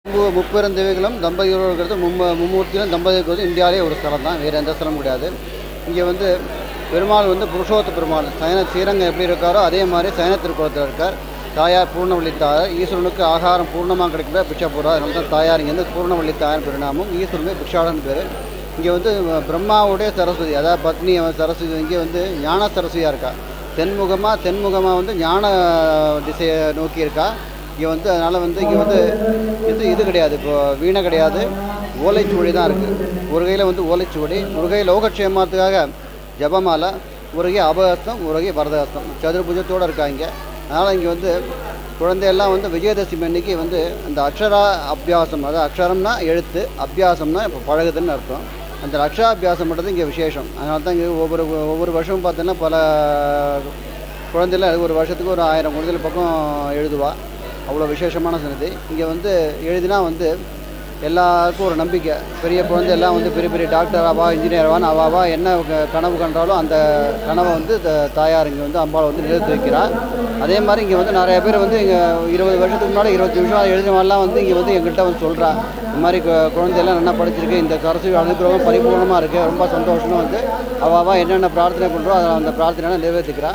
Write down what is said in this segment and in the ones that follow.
மு- முப்பெரும் தேவிகளும் தம்பதிகளோடு இருக்கிறது மும்ம மும்மூர்த்திகளும் தம்பதிகள் இருக்கிறது இந்தியாவிலே ஒரு ஸ்தலம் தான் வேறு எந்த ஸ்தலம் கிடையாது இங்கே வந்து பெருமாள் வந்து புருஷோத்த பெருமாள் சயன ஸ்ரீரங்கம் எப்படி இருக்காரோ அதே மாதிரி சயன திருக்குளத்தில் இருக்கார் தாயார் பூர்ணவள்ளி தாயார் ஈஸ்வரனுக்கு ஆகாரம் பூர்ணமாக கிடைக்கிற பிச்சை போடுறா அதனால தான் தாயார் இங்கே வந்து பூர்ணவள்ளி தாயார் பெருநாமம் ஈஸ்வரனுக்கு பிக்ஷாடன் பேர் இங்கே வந்து பிரம்மாவுடைய சரஸ்வதி அதாவது பத்னி சரஸ்வதி இங்கே வந்து ஞான சரஸ்வதியாக இருக்கா தென்முகமாக தென்முகமாக வந்து ஞான திசையை நோக்கி இருக்கா இங்கே வந்து அதனால் வந்து இங்கே வந்து இது இது கிடையாது இப்போ வீணை கிடையாது ஓலைச்சுவடி தான் இருக்குது ஒரு கையில் வந்து ஓலைச்சுவடி ஒரு கை லோகக்ஷேமத்துக்காக ஜபமாலை ஒரு கை அபஹஸ்தம் ஒரு கை வரதஹஸ்தம் சதுர்புஜத்தோடு இருக்காங்க அதனால் இங்கே வந்து குழந்தையெல்லாம் வந்து விஜயதசமி அன்னைக்கு வந்து அந்த அக்ஷரா அபியாசம் அதாவது அக்ஷரம்னா எழுத்து அபியாசம்னா இப்போ பழகுதுன்னு அர்த்தம் அந்த அக்ஷராபியாசம் பண்ணுறது இங்கே விசேஷம் அதனால தான் இங்கே ஒவ்வொரு ஒவ்வொரு வருஷமும் பார்த்தோன்னா பல குழந்தைகள் ஒரு வருஷத்துக்கு ஒரு ஆயிரம் குழந்தைகள் பக்கம் எழுதுவா அவ்வளோ விசேஷமான சன்னதி இங்கே வந்து எழுதினா வந்து எல்லாருக்கும் ஒரு நம்பிக்கை பெரிய குழந்தை எல்லாம் வந்து பெரிய பெரிய டாக்டர் ஆவா இன்ஜினியர் ஆவான்னு அவாவா என்ன க- கனவு கண்டாலும் அந்த கனவை வந்து த- தாயார் இங்கே வந்து அம்பாள் வந்து நிறுத்தி வைக்கிறார் அதே மாதிரி இங்கே வந்து நிறைய பேர் வந்து இங்கே இருபது வருஷத்துக்கு முன்னாடி இருபத்தி வருஷம் எழுதினவெல்லாம் வந்து இங்கே வந்து எங்கள்கிட்ட வந்து சொல்கிறா இந்த மாதிரி கு- குழந்தையெல்லாம் நல்லா படிச்சிருக்கு இந்த சரஸ்வதி அனுகிரகம் பரிபூர்ணமாக இருக்குது ரொம்ப சந்தோஷம்னு வந்து அவாவா என்னென்ன பிரார்த்தனை பண்ணுறோம் அதை அந்த பிரார்த்தனை நிறைவேற்றிக்கிறா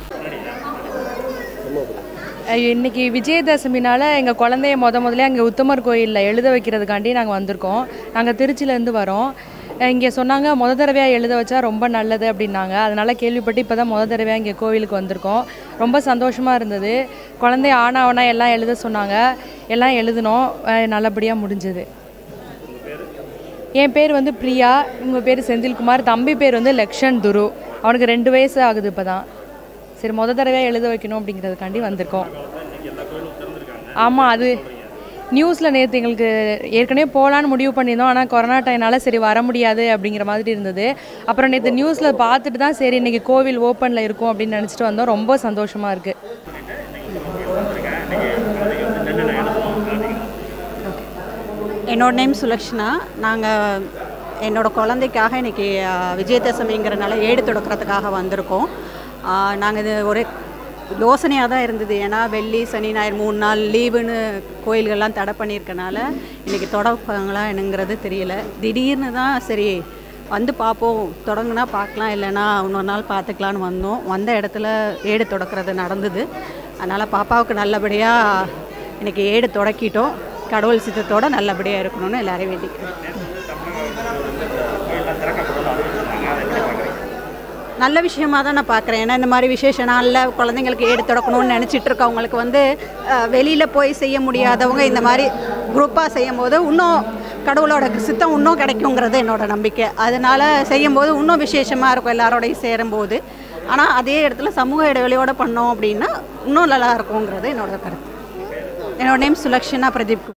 ஐயோ, இன்னைக்கு விஜயதசமினால எங்கள் குழந்தைய முத முதல்ல அங்கே உத்தமர் கோயிலில் எழுத வைக்கிறதுக்காண்டி நாங்கள் வந்திருக்கோம் நாங்கள் திருச்சியிலேருந்து வரோம் இங்கே சொன்னாங்க முத தடவையாக எழுத வச்சா ரொம்ப நல்லது அப்படின்னாங்க அதனால் கேள்விப்பட்டு இப்போ தான் முத தடவையாக இங்கே கோவிலுக்கு வந்திருக்கோம் ரொம்ப சந்தோஷமாக இருந்தது குழந்தைய ஆனாவனா எல்லாம் எழுத சொன்னாங்க எல்லாம் எழுதினோம் நல்லபடியாக முடிஞ்சது என் பேர் வந்து பிரியா உங்கள் பேர் செந்தில்குமார் தம்பி பேர் வந்து லக்ஷன் துரு அவனுக்கு ரெண்டு வயசு ஆகுது இப்போ தான் சரி முத தடவையாக எழுத வைக்கணும் அப்படிங்கிறதுக்காண்டி வந்திருக்கோம் ஆமாம் அது நியூஸில் நேற்று எங்களுக்கு ஏற்கனவே போகலான்னு முடிவு பண்ணியிருந்தோம் ஆனால் கொரோனா டைம்னால சரி வர முடியாது அப்படிங்கிற மாதிரி இருந்தது அப்புறம் நேற்று நியூஸில் பார்த்துட்டு தான் சரி இன்னைக்கு கோவில் ஓப்பனில் இருக்கும் அப்படின்னு நினச்சிட்டு வந்தோம் ரொம்ப சந்தோஷமாக இருக்குது என்னோட நேம் சுலக்ஷனா நாங்கள் என்னோட குழந்தைக்காக இன்றைக்கி விஜயதசமிங்கிறனால ஏடு தொடக்கிறதுக்காக வந்திருக்கோம் நாங்கள் இது ஒரு யோசனையாக தான் இருந்தது ஏன்னா வெள்ளி சனி ஞாயிறு மூணு நாள் லீவுன்னு கோயில்கள்லாம் தடை பண்ணியிருக்கனால இன்றைக்கி தொடப்பாங்களா என்னங்கிறது தெரியல திடீர்னு தான் சரி வந்து பார்ப்போம் தொடங்குனா பார்க்கலாம் இல்லைன்னா இன்னொரு நாள் பார்த்துக்கலான்னு வந்தோம் வந்த இடத்துல ஏடு தொடக்கிறது நடந்தது அதனால் பாப்பாவுக்கு நல்லபடியாக இன்றைக்கி ஏடு தொடக்கிட்டோம் கடவுள் சித்தத்தோட நல்லபடியாக இருக்கணும்னு எல்லாரையும் வேண்டிக்கிறேன் நல்ல விஷயமா தான் நான் பார்க்குறேன் ஏன்னா இந்த மாதிரி விசேஷ நாளில் குழந்தைங்களுக்கு ஏடு தொடக்கணும்னு நினச்சிட்டு இருக்கவங்களுக்கு வந்து வெளியில் போய் செய்ய முடியாதவங்க இந்த மாதிரி குரூப்பாக செய்யும் போது இன்னும் கடவுளோட சித்தம் இன்னும் கிடைக்குங்கிறது என்னோட நம்பிக்கை அதனால செய்யும்போது இன்னும் விசேஷமாக இருக்கும் எல்லாரோடையும் சேரும்போது ஆனால் அதே இடத்துல சமூக இடைவெளியோட பண்ணோம் அப்படின்னா இன்னும் நல்லா இருக்குங்கிறது என்னோட கருத்து என்னோட நேம் சுலக்ஷனா பிரதீப்